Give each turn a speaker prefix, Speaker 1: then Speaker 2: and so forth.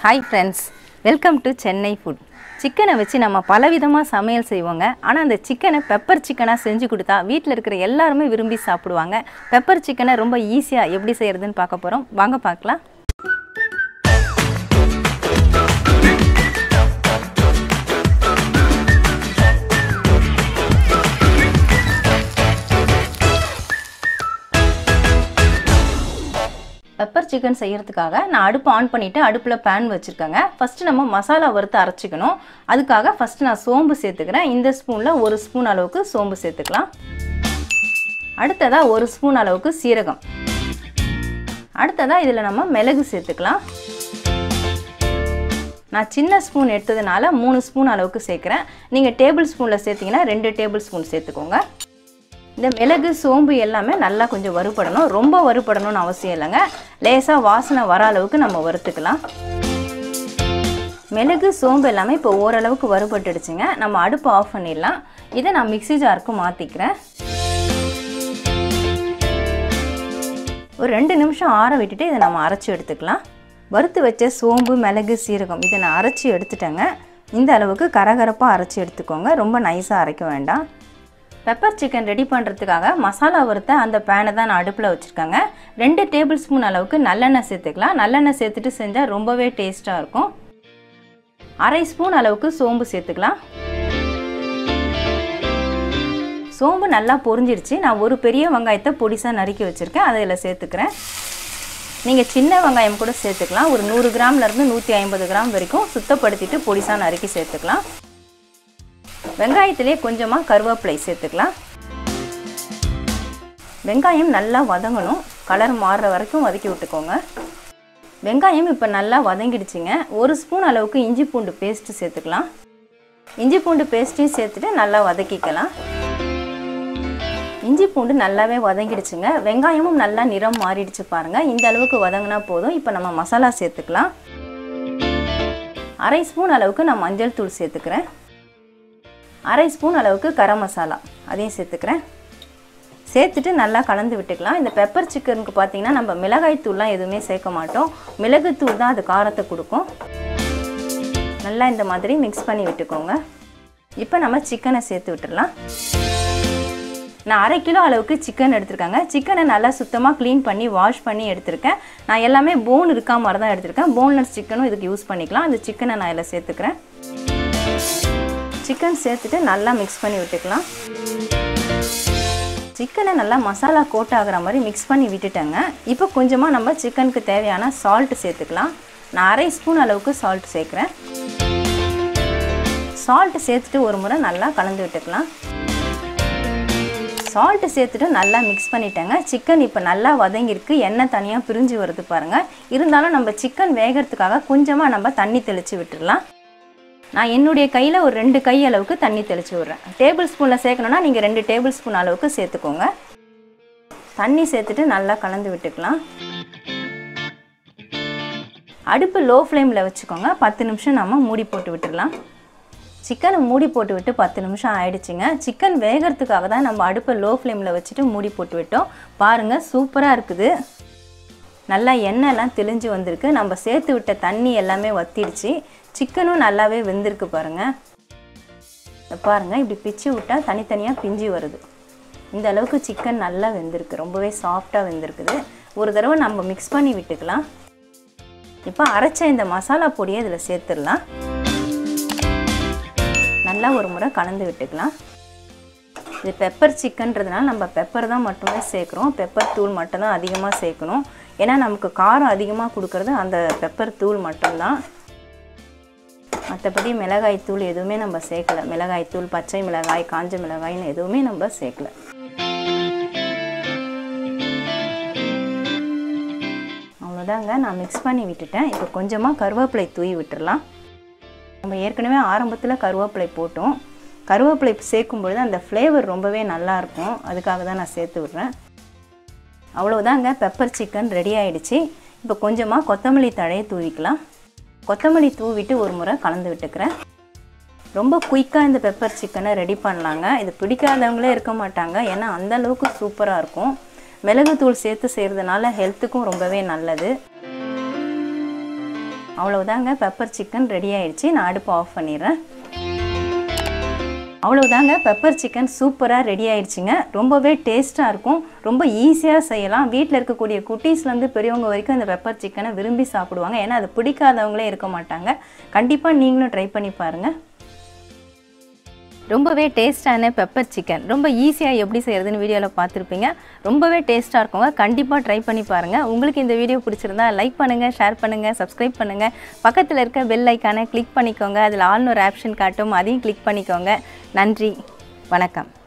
Speaker 1: hi friends welcome to Chennai food சிக்கனை வச்சு நம்ம பலவிதமாக சமையல் செய்வோங்க ஆனால் அந்த சிக்கனை பெப்பர் சிக்கனாக செஞ்சு கொடுத்தா வீட்டில் இருக்கிற எல்லாருமே விரும்பி சாப்பிடுவாங்க பெப்பர் சிக்கனை ரொம்ப ஈஸியாக எப்படி செய்கிறதுன்னு பார்க்க போகிறோம் வாங்க பார்க்கலாம் பெப்பர் சிக்கன் செய்கிறதுக்காக நான் அடுப்பு ஆன் பண்ணிவிட்டு அடுப்பில் பேன் வச்சுருக்கேங்க ஃபஸ்ட்டு நம்ம மசாலா வறுத்து அரைச்சிக்கணும் அதுக்காக ஃபஸ்ட்டு நான் சோம்பு சேர்த்துக்கிறேன் இந்த ஸ்பூனில் ஒரு ஸ்பூன் அளவுக்கு சோம்பு சேர்த்துக்கலாம் அடுத்ததாக ஒரு ஸ்பூன் அளவுக்கு சீரகம் அடுத்ததாக இதில் நம்ம மிளகு சேர்த்துக்கலாம் நான் சின்ன ஸ்பூன் எடுத்ததுனால மூணு ஸ்பூன் அளவுக்கு சேர்க்குறேன் நீங்கள் டேபிள் ஸ்பூனில் சேர்த்திங்கன்னா ரெண்டு டேபிள் ஸ்பூன் சேர்த்துக்கோங்க இந்த மிளகு சோம்பு எல்லாமே நல்லா கொஞ்சம் வறுபடணும் ரொம்ப வறுபடணும்னு அவசியம் இல்லைங்க லேசாக வாசனை வர அளவுக்கு நம்ம வறுத்துக்கலாம் மிளகு சோம்பு எல்லாமே இப்போ ஓரளவுக்கு வறுபட்டுடுச்சுங்க நம்ம அடுப்பு ஆஃப் பண்ணிடலாம் இதை நான் மிக்ஸி ஜாருக்கு மாற்றிக்கிறேன் ஒரு ரெண்டு நிமிஷம் ஆற விட்டுட்டு இதை நம்ம அரைச்சி எடுத்துக்கலாம் வறுத்து வச்ச சோம்பு மிளகு சீரகம் இதை நான் அரைச்சி எடுத்துட்டேங்க இந்த அளவுக்கு கரகரப்பாக அரைச்சி எடுத்துக்கோங்க ரொம்ப நைஸாக அரைக்க வேண்டாம் பெப்பர் சிக்கன் ரெடி பண்ணுறதுக்காக மசாலா வறுத்த அந்த பேனை தான் நான் அடுப்பில் வச்சுருக்கேங்க ரெண்டு டேபிள் ஸ்பூன் அளவுக்கு நல்லெண்ணெய் சேர்த்துக்கலாம் நல்லெண்ணெய் சேர்த்துட்டு செஞ்சால் ரொம்பவே டேஸ்ட்டாக இருக்கும் அரை ஸ்பூன் அளவுக்கு சோம்பு சேர்த்துக்கலாம் சோம்பு நல்லா பொரிஞ்சிருச்சு நான் ஒரு பெரிய வெங்காயத்தை பொடிசாக நறுக்கி வச்சுருக்கேன் அதை இதில் சேர்த்துக்கிறேன் நீங்கள் சின்ன வெங்காயம் கூட சேர்த்துக்கலாம் ஒரு நூறு கிராம்லேருந்து நூற்றி ஐம்பது கிராம் வரைக்கும் சுத்தப்படுத்திட்டு பொடிசாக நறுக்கி சேர்த்துக்கலாம் வெங்காயத்திலே கொஞ்சமாக கருவேப்பிலை சேர்த்துக்கலாம் வெங்காயம் நல்லா வதங்கணும் கலர் மாறுற வரைக்கும் வதக்கி விட்டுக்கோங்க வெங்காயம் இப்போ நல்லா வதங்கிடுச்சுங்க ஒரு ஸ்பூன் அளவுக்கு இஞ்சி பூண்டு பேஸ்ட்டு சேர்த்துக்கலாம் இஞ்சி பூண்டு பேஸ்ட்டையும் சேர்த்துட்டு நல்லா வதக்கிக்கலாம் இஞ்சி பூண்டு நல்லாவே வதங்கிடுச்சுங்க வெங்காயமும் நல்லா நிறம் மாறிடுச்சு பாருங்கள் இந்த அளவுக்கு வதங்கினா போதும் இப்போ நம்ம மசாலா சேர்த்துக்கலாம் அரை ஸ்பூன் அளவுக்கு நான் மஞ்சள் தூள் சேர்த்துக்கிறேன் அரை ஸ்பூன் அளவுக்கு கரம் மசாலா அதையும் சேர்த்துக்கிறேன் சேர்த்துட்டு நல்லா கலந்து விட்டுக்கலாம் இந்த பெப்பர் சிக்கனுக்கு பார்த்தீங்கன்னா நம்ம மிளகாய் தூள்லாம் எதுவுமே சேர்க்க மாட்டோம் மிளகுத்தூள் தான் அது காரத்தை கொடுக்கும் நல்லா இந்த மாதிரி மிக்ஸ் பண்ணி விட்டுக்கோங்க இப்போ நம்ம சிக்கனை சேர்த்து விட்டுடலாம் நான் அரை கிலோ அளவுக்கு சிக்கன் எடுத்திருக்காங்க சிக்கனை நல்லா சுத்தமாக க்ளீன் பண்ணி வாஷ் பண்ணி எடுத்திருக்கேன் நான் எல்லாமே போன் இருக்கா மாதிரி தான் எடுத்திருக்கேன் போன்லெஸ் சிக்கனும் இதுக்கு யூஸ் பண்ணிக்கலாம் அந்த சிக்கனை நான் இதில் சேர்த்துக்கிறேன் சிக்கன் சேர்த்துட்டு நல்லா மிக்ஸ் பண்ணி விட்டுக்கலாம் சிக்கனை நல்லா மசாலா கோட் ஆகிற மாதிரி மிக்ஸ் பண்ணி விட்டுட்டேங்க இப்போ கொஞ்சமாக நம்ம சிக்கனுக்கு தேவையான சால்ட் சேர்த்துக்கலாம் நான் அரை ஸ்பூன் அளவுக்கு சால்ட் சேர்க்குறேன் சால்ட் சேர்த்துட்டு ஒரு முறை நல்லா கலந்து விட்டுக்கலாம் சால்ட்டு சேர்த்துட்டு நல்லா மிக்ஸ் பண்ணிட்டேங்க சிக்கன் இப்போ நல்லா வதங்கியிருக்கு எண்ணெய் தனியாக பிரிஞ்சு வருது பாருங்கள் இருந்தாலும் நம்ம சிக்கன் வேகிறதுக்காக கொஞ்சமாக நம்ம தண்ணி தெளித்து விட்டுடலாம் நான் என்னுடைய கையில் ஒரு ரெண்டு கை அளவுக்கு தண்ணி தெளித்து விட்றேன் டேபிள் ஸ்பூனில் சேர்க்கணுன்னா நீங்கள் ரெண்டு டேபிள் ஸ்பூன் அளவுக்கு சேர்த்துக்கோங்க தண்ணி சேர்த்துட்டு நல்லா கலந்து விட்டுக்கலாம் அடுப்பு லோ ஃப்ளேமில் வச்சுக்கோங்க பத்து நிமிஷம் நம்ம மூடி போட்டு விட்டுடலாம் சிக்கனை மூடி போட்டு விட்டு பத்து நிமிஷம் ஆயிடுச்சுங்க சிக்கன் வேகிறதுக்காக தான் நம்ம அடுப்பை லோ ஃப்ளேமில் வச்சுட்டு மூடி போட்டு விட்டோம் பாருங்கள் சூப்பராக இருக்குது நல்லா எண்ணெய்லாம் தெளிஞ்சு வந்திருக்கு நம்ம சேர்த்து விட்ட தண்ணி எல்லாமே வத்திடுச்சு சிக்கனும் நல்லாவே வெந்திருக்கு பாருங்கள் பாருங்கள் இப்படி பிச்சு விட்டால் தனித்தனியாக பிஞ்சு வருது இந்த அளவுக்கு சிக்கன் நல்லா வெந்திருக்கு ரொம்பவே சாஃப்டாக வெந்திருக்குது ஒரு தடவை நம்ம மிக்ஸ் பண்ணி விட்டுக்கலாம் இப்போ அரைச்ச இந்த மசாலா பொடியை இதில் சேர்த்துடலாம் நல்லா ஒரு முறை கலந்து விட்டுக்கலாம் இது பெப்பர் சிக்கன்றதுனால நம்ம பெப்பர் தான் மட்டுமே சேர்க்குறோம் பெப்பர் தூள் மட்டும்தான் அதிகமாக சேர்க்கணும் ஏன்னா நமக்கு காரம் அதிகமாக கொடுக்கறது அந்த பெப்பர் தூள் மட்டும்தான் மற்றபடி மிளகாய் தூள் எதுவுமே நம்ம சேர்க்கல மிளகாய் தூள் பச்சை மிளகாய் காஞ்ச மிளகாய்னு எதுவுமே நம்ம சேர்க்கல அவ்வளோதாங்க நான் மிக்ஸ் பண்ணி விட்டுட்டேன் இப்போ கொஞ்சமாக கருவேப்பிலை தூவி விட்டுடலாம் நம்ம ஏற்கனவே ஆரம்பத்தில் கருவேப்பிலை போட்டோம் கருவேப்பிலை சேர்க்கும் பொழுது அந்த ஃப்ளேவர் ரொம்பவே நல்லாயிருக்கும் அதுக்காக தான் நான் சேர்த்து விட்றேன் அவ்வளோதாங்க பெப்பர் சிக்கன் ரெடி ஆகிடுச்சு இப்போ கொஞ்சமாக கொத்தமல்லி தழையை தூவிக்கலாம் கொத்தமல்லி தூவிட்டு ஒரு முறை கலந்து விட்டுக்கிறேன் ரொம்ப குயிக்காக இந்த பெப்பர் சிக்கனை ரெடி பண்ணலாங்க இது பிடிக்காதவங்களே இருக்க மாட்டாங்க ஏன்னா அந்தளவுக்கு சூப்பராக இருக்கும் மிளகுத்தூள் சேர்த்து செய்கிறதுனால ஹெல்த்துக்கும் ரொம்பவே நல்லது அவ்வளவுதாங்க பெப்பர் சிக்கன் ரெடி ஆயிடுச்சு நான் அடுப்பு ஆஃப் பண்ணிடுறேன் அவ்வளவுதாங்க பெப்பர் சிக்கன் சூப்பராக ரெடி ஆயிடுச்சுங்க ரொம்பவே டேஸ்ட்டாக இருக்கும் ரொம்ப ஈஸியாக செய்யலாம் வீட்டில் இருக்கக்கூடிய குட்டீஸ்லேருந்து பெரியவங்க வரைக்கும் இந்த பெப்பர் சிக்கனை விரும்பி சாப்பிடுவாங்க ஏன்னா அது பிடிக்காதவங்களே இருக்க மாட்டாங்க கண்டிப்பாக நீங்களும் ட்ரை பண்ணி பாருங்கள் ரொம்பவே டேஸ்டான பெப்பர் சிக்கன் ரொம்ப ஈஸியாக எப்படி செய்கிறதுன்னு வீடியோவில் பார்த்துருப்பீங்க ரொம்பவே டேஸ்ட்டாக இருக்குங்க கண்டிப்பாக ட்ரை பண்ணி பாருங்கள் உங்களுக்கு இந்த வீடியோ பிடிச்சிருந்தா லைக் பண்ணுங்கள் ஷேர் பண்ணுங்கள் சப்ஸ்கிரைப் பண்ணுங்கள் பக்கத்தில் இருக்க பெல் ஐக்கானை கிளிக் பண்ணிக்கோங்க அதில் ஆல்னு ஒரு ஆப்ஷன் காட்டும் அதையும் கிளிக் பண்ணிக்கோங்க நன்றி வணக்கம்